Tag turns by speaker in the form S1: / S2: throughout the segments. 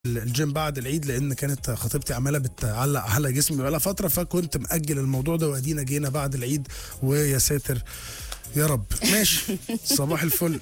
S1: الجيم بعد العيد لان كانت خطيبتي عماله بتعلق على جسمي بقالها فتره فكنت مأجل الموضوع ده وادينا جينا بعد العيد ويا ساتر يا رب ماشي صباح الفل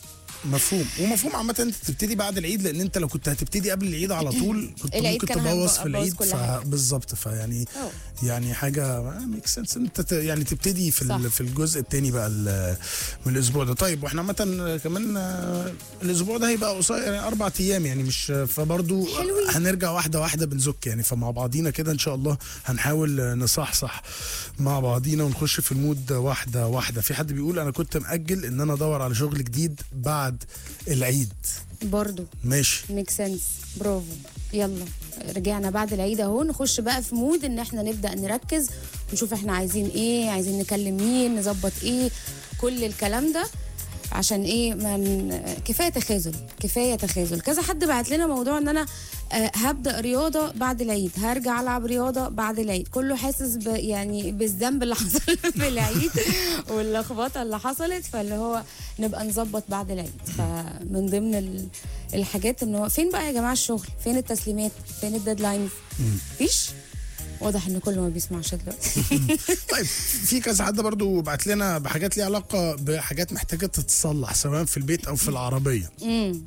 S1: مفهوم ومفهوم عامة انت تبتدي بعد العيد لان انت لو كنت هتبتدي قبل العيد على طول كنت
S2: العيد
S1: ممكن
S2: كان
S1: تبوظ
S2: هيبقى-
S1: في العيد
S2: بوظ كل حاجة.
S1: بالظبط فيعني
S2: أوه.
S1: يعني حاجه ميك سنس انت ت- يعني تبتدي في
S2: صح.
S1: ال- في الجزء الثاني بقى ال- من الاسبوع ده طيب واحنا عامه كمان آه، الاسبوع ده هيبقى قصير يعني اربع ايام يعني مش فبرضو
S2: حلوين.
S1: هنرجع واحده واحده بنزك يعني فمع بعضينا كده ان شاء الله هنحاول آه، نصحصح مع بعضينا ونخش في المود واحده واحده في حد بيقول انا كنت مأجل ان انا ادور على شغل جديد بعد العيد
S2: برضو
S1: ماشي
S2: ميك سنس برافو يلا رجعنا بعد العيد اهو نخش بقى في مود ان احنا نبدا نركز نشوف احنا عايزين ايه عايزين نكلم مين نظبط ايه كل الكلام ده عشان ايه من كفايه تخاذل كفايه تخاذل كذا حد بعت لنا موضوع ان انا آه، هبدا رياضه بعد العيد هرجع العب رياضه بعد العيد كله حاسس ب يعني بالذنب اللي حصل في العيد واللخبطه اللي حصلت فاللي هو نبقى نظبط بعد العيد فمن ضمن ال- الحاجات ان هو فين بقى يا جماعه الشغل فين التسليمات فين الديدلاينز مفيش واضح ان كله ما بيسمعش دلوقتي
S1: طيب في كذا حد برضو بعت لنا بحاجات ليها علاقه بحاجات محتاجه تتصلح سواء في البيت او في العربيه
S2: امم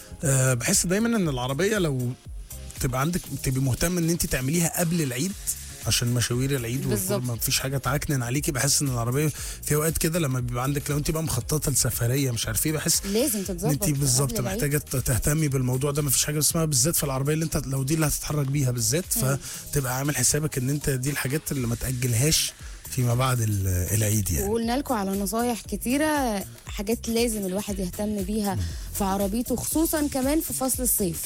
S1: أه بحس دايما ان العربيه لو تبقى عندك تبقي مهتم ان انت تعمليها قبل العيد عشان مشاوير العيد
S2: بالظبط.
S1: ما فيش حاجه تعكنن عليكي بحس ان العربيه في اوقات كده لما بيبقى عندك لو انت بقى مخططه لسفريه مش عارف ايه بحس
S2: لازم
S1: ان
S2: تتظبط
S1: انت بالظبط
S2: قبل العيد.
S1: محتاجه تهتمي بالموضوع ده مفيش حاجه اسمها بالذات في العربيه اللي انت لو دي اللي هتتحرك بيها بالذات فتبقى عامل حسابك ان انت دي الحاجات اللي ما تاجلهاش فيما بعد ال- العيد يعني
S2: وقلنا لكم على نصايح كتيرة حاجات لازم الواحد يهتم بيها في عربيته خصوصا كمان في فصل الصيف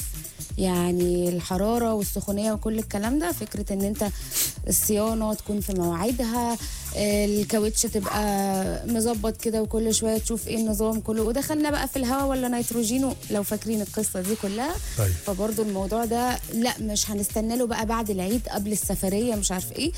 S2: يعني الحرارة والسخونية وكل الكلام ده فكرة ان انت الصيانة تكون في مواعيدها الكاوتش تبقى مظبط كده وكل شوية تشوف ايه النظام كله ودخلنا بقى في الهواء ولا نيتروجينو لو فاكرين القصة دي كلها
S1: طيب
S2: فبرضه الموضوع ده لا مش هنستنى له بقى بعد العيد قبل السفرية مش عارف ايه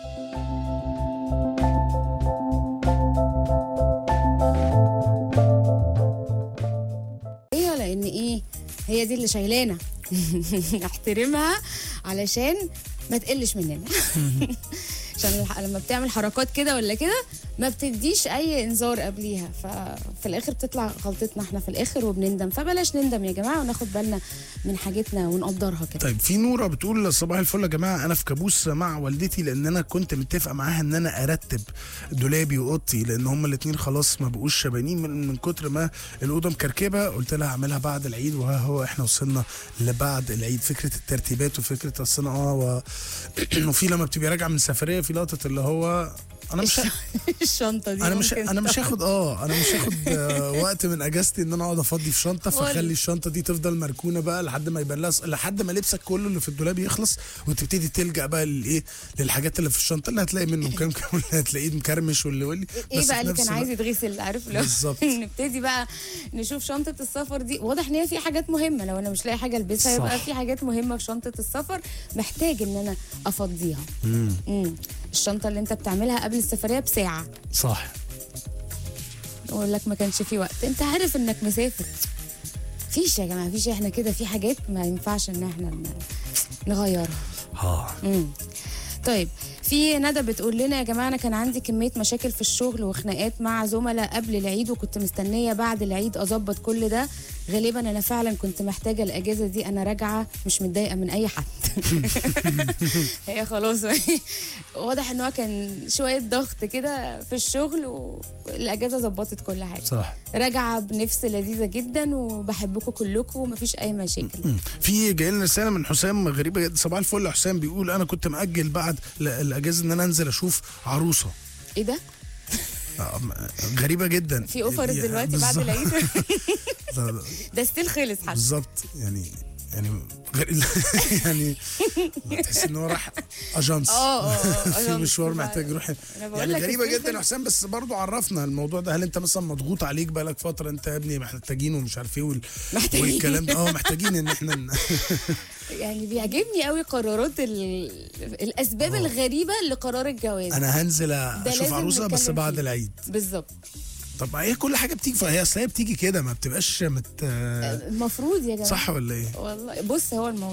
S2: ايه لان ايه هي دي اللي شايلانا نحترمها علشان ما تقلش مننا عشان الح- لما بتعمل حركات كده ولا كده ما بتديش اي انذار قبليها ففي الاخر بتطلع غلطتنا احنا في الاخر وبنندم فبلاش نندم يا جماعه وناخد بالنا من حاجتنا ونقدرها كده
S1: طيب في نوره بتقول صباح الفل يا جماعه انا في كابوس مع والدتي لان انا كنت متفقه معاها ان انا ارتب دولابي واوضتي لان هما الاثنين خلاص ما بقوش شبانين من, من كتر ما الاوضه مكركبه قلت لها هعملها بعد العيد وها هو احنا وصلنا لبعد العيد فكره الترتيبات وفكره اصل أنا اه و... وفي لما بتبقي راجعه من سفريه في لقطه اللي هو انا مش
S2: الشنطه دي
S1: انا مش
S2: ممكن
S1: انا مش هاخد اه انا مش هاخد آه، وقت من اجازتي ان انا اقعد افضي في شنطه فاخلي الشنطه دي تفضل مركونه بقى لحد ما يبان لها لحد ما لبسك كله اللي في الدولاب يخلص وتبتدي تلجا بقى للايه للحاجات اللي في الشنطه اللي هتلاقي منه كام كام واللي هتلاقيه مكرمش واللي واللي
S2: ايه
S1: بس
S2: بقى
S1: في
S2: اللي
S1: نفس
S2: كان عايز
S1: الوقت-
S2: يتغسل عارف لو
S1: بالظبط.
S2: نبتدي بقى نشوف شنطه السفر دي واضح ان هي في حاجات مهمه لو انا مش لاقي حاجه البسها يبقى
S1: صح.
S2: في حاجات مهمه في شنطه السفر محتاج ان انا افضيها امم الشنطه اللي انت بتعملها قبل السفريه بساعه
S1: صح
S2: اقول لك ما كانش في وقت انت عارف انك مسافر فيش يا جماعه فيش احنا كده في حاجات ما ينفعش ان احنا ن- نغيرها
S1: اه
S2: مم. طيب في ندى بتقول لنا يا جماعه انا كان عندي كميه مشاكل في الشغل وخناقات مع زملاء قبل العيد وكنت مستنيه بعد العيد اظبط كل ده غالبا انا فعلا كنت محتاجه الاجازه دي انا راجعه مش متضايقه من اي حد هي خلاص واضح ان هو كان شويه ضغط كده في الشغل والاجازه ظبطت كل حاجه
S1: صح
S2: راجعه بنفس لذيذه جدا وبحبكم كلكم ومفيش اي مشاكل
S1: مم. في جاي لنا رساله من حسام غريبه جدا صباح الفل يا حسام بيقول انا كنت مأجل بعد ل- الاجازه ان انا انزل اشوف عروسه
S2: ايه ده
S1: آه، م- غريبه جدا
S2: في اوفر
S1: يعني
S2: دلوقتي بعد
S1: بالظبط.
S2: العيد
S1: ده- ده-
S2: ده ستيل خلص حتى
S1: بالظبط يعني يعني غير يعني تحس ان هو راح اجانس
S2: اه اه
S1: في
S2: أجانس.
S1: مشوار محتاج يروح
S2: أنا بقول
S1: يعني
S2: لك
S1: غريبه
S2: السيف
S1: جدا يا حسام بس برضو عرفنا الموضوع ده هل انت مثلا مضغوط عليك بقالك فتره انت يا ابني محتاجين ومش عارف ايه وال...
S2: محتاجين.
S1: والكلام ده اه محتاجين ان احنا ن-
S2: يعني بيعجبني قوي قرارات ال... الاسباب الغريبه لقرار الجواز
S1: انا هنزل
S2: ده
S1: اشوف
S2: لازم
S1: عروسه بس
S2: نتكلم
S1: بعد
S2: فيه.
S1: العيد
S2: بالظبط
S1: طب هي كل حاجه بتيجي فهي اصل هي بتيجي كده ما بتبقاش مت
S2: المفروض يا جماعه
S1: صح ولا ايه
S2: والله بص هو الموضوع